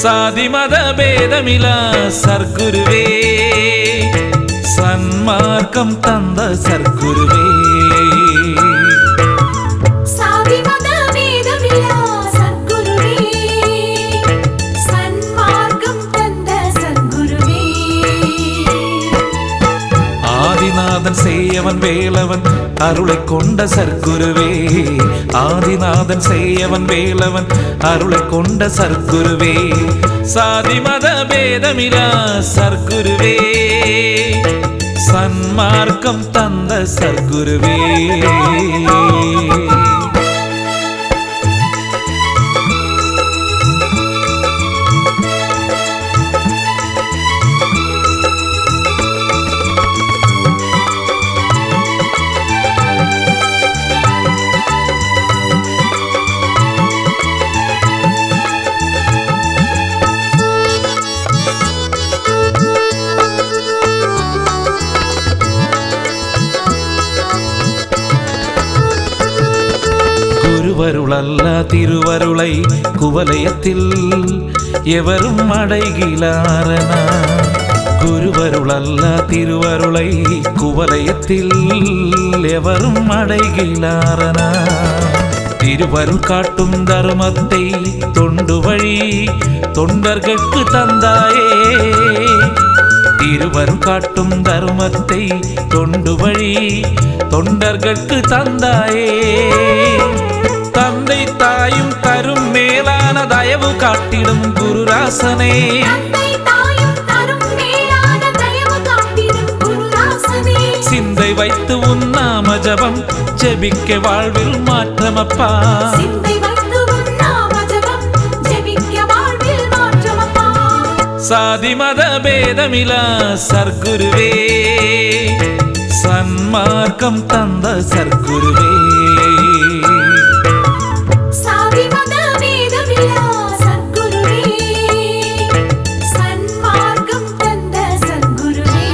சாதி மத பேதமிலா சர்க்குருவே சன்மார்க்கம் தந்த சர்க்குருவே சாதி மத வேதமில்லா சத்குருவே சன்மார்க்கம் தந்த சத்குருவே ஆதிநாதன் செய்யவன் வேலவன் அருளை கொண்ட சர்க்குருவே ஆதிநாதன் செய்யவன் வேலவன் அருளை கொண்ட சர்க்குருவே சாதி மத பேதமிலா சர்க்குருவே சன்மார்க்கம் தந்த சர்க்குருவே குருவருளல்ல திருவருளை குவலயத்தில் எவரும் அடைகிலாரனா குருவருளல்ல திருவருளை குவலயத்தில் எவரும் அடைகிலாரனா திருவருள் காட்டும் தர்மத்தை தொண்டு வழி தொண்டர்கட்கு தந்தாயே திருவரும் காட்டும் தர்மத்தை தொண்டு வழி தொண்டர்கட்கு தந்தாயே தந்தை தாயும் தரும் மேலான தயவு காட்டிடும் குருராசனே தந்தை தாயும் தரும் மேலான தயவு காட்டிடும் குருராசனே சிந்தை வைத்து உன்னாம ஜபம் ஜெபிக்க வாழ்வில் மாற்றமப்பா சிந்தை வைத்து உன் நாம ஜெபம் ஜெபிக்க வாழ்வில் மாற்றமப்பா சாதி மத பேதமிலா சர்க்குருவே சன்மார்க்கம் தந்த சர்க்குருவே சாதி மத வேதமில்லா சத்குருவே சன்மார்க்கம் தந்த சத்குருவே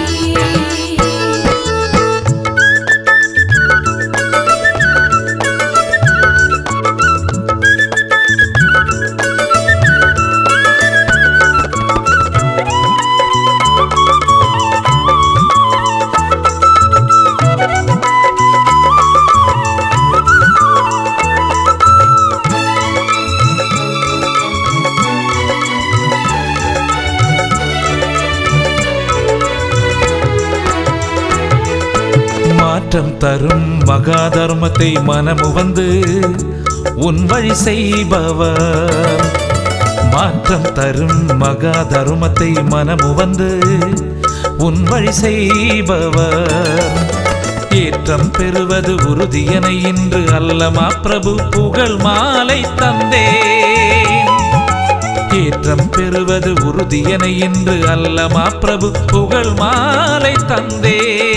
மாற்றம் தரும் மகா தர்மத்தை மனமு வந்து உன் வழி செய்பவர் மாற்றம் தரும் மகா தர்மத்தை மனமு வந்து உன் வழி செய்பவர் ஏற்றம் பெறுவது உறுதியென இன்று அல்லமா பிரபு புகழ் மாலை தந்தேன் ஏற்றம் பெறுவது உறுதியென இன்று அல்லமா பிரபு புகழ் மாலை தந்தே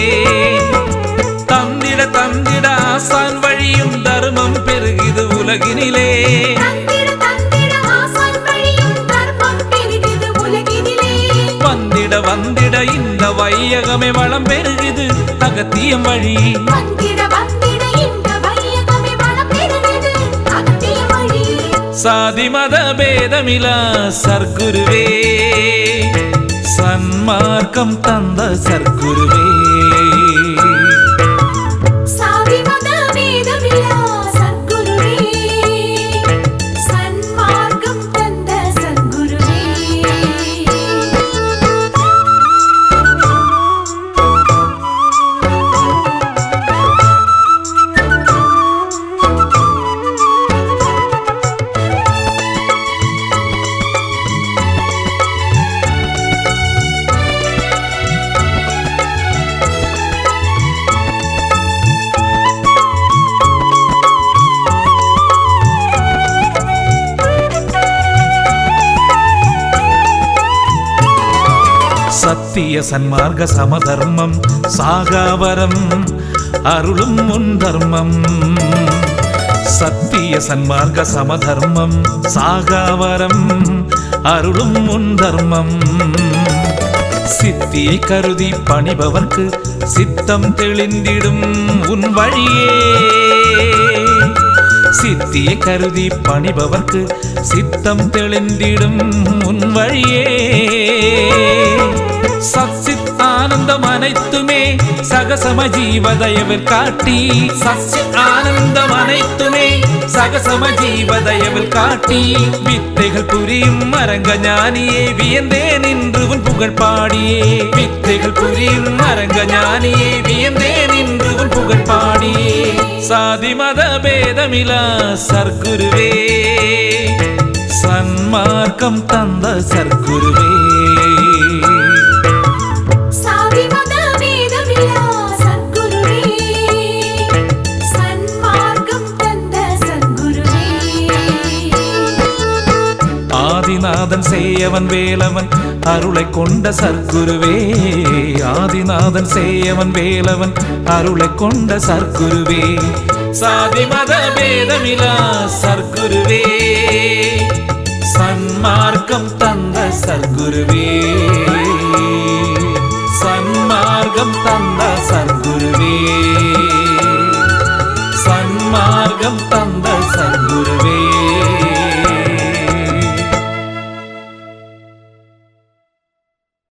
தந்திட தந்திட ஆசான் வழியும் தர்மம் பெருகிது உலகினிலே தந்திட தந்திட ஆசான் வழியும் தர்மம் பெருகிது உலகினிலே வந்திட வந்திட இந்த வையகமே வளம் பெருகிது அகத்தியம் வழி வந்திட வந்திட இந்த வையகமே வளம் பெருகிது அகத்திய வழி சாதி மத பேதமிலா சர்க்குருவே சன்மார்க்கம் தந்த சர்க்குருவே சாதி மத வேதமில்லா சத்குருவே சன்மார்க்கம் தந்த சத்குருவே சத்திய சன்மார்க்க சமதர்மம் சாகாவரம் அருளும் முன் தர்மம் சத்திய சன்மார்க்க சமதர்மம் சாகாவரம் அருளும் முன் தர்மம் சித்தியை கருதி பணிபவர்க்கு சித்தம் தெளிந்திடும் உன் வழியே சித்தியை கருதி பணிபவர்க்கு சித்தம் தெளிந்திடும் உன் வழியே சச்சித் ஆனந்தம் அனைத்துமே சகசம ஜீவதயவில் காட்டி சச்சித் ஆனந்தம் அனைத்துமே சகசம ஜீவதயவில் காட்டி வித்தைகள் புரியும் மரங்க ஞானியே வியந்தே நின்று உன் புகழ் பாடியே வித்தைகள் புரியும் மரங்க ஞானியே வியந்தே நின்று உன் புகழ் பாடியே சாதி மத பேதமிலா சர்க்குருவே சன்மார்க்கம் தந்த சர்க்குருவே சாதி மத வேதமில்லா சத்குருவே சன்மார்க்கம் தந்த சத்குருவே ஆதிநாதன் சேயவன் வேலவன் அருளை கொண்ட சர்க்குருவே ஆதிநாதன் சேயவன் வேலவன் அருளை கொண்ட சர்க்குருவே சாதி மத பேதமிலா சர்க்குருவே சன்மார்க்கம் தந்த சர்க்குருவே சன்மார்க்கம் தந்த சர்க்குருவே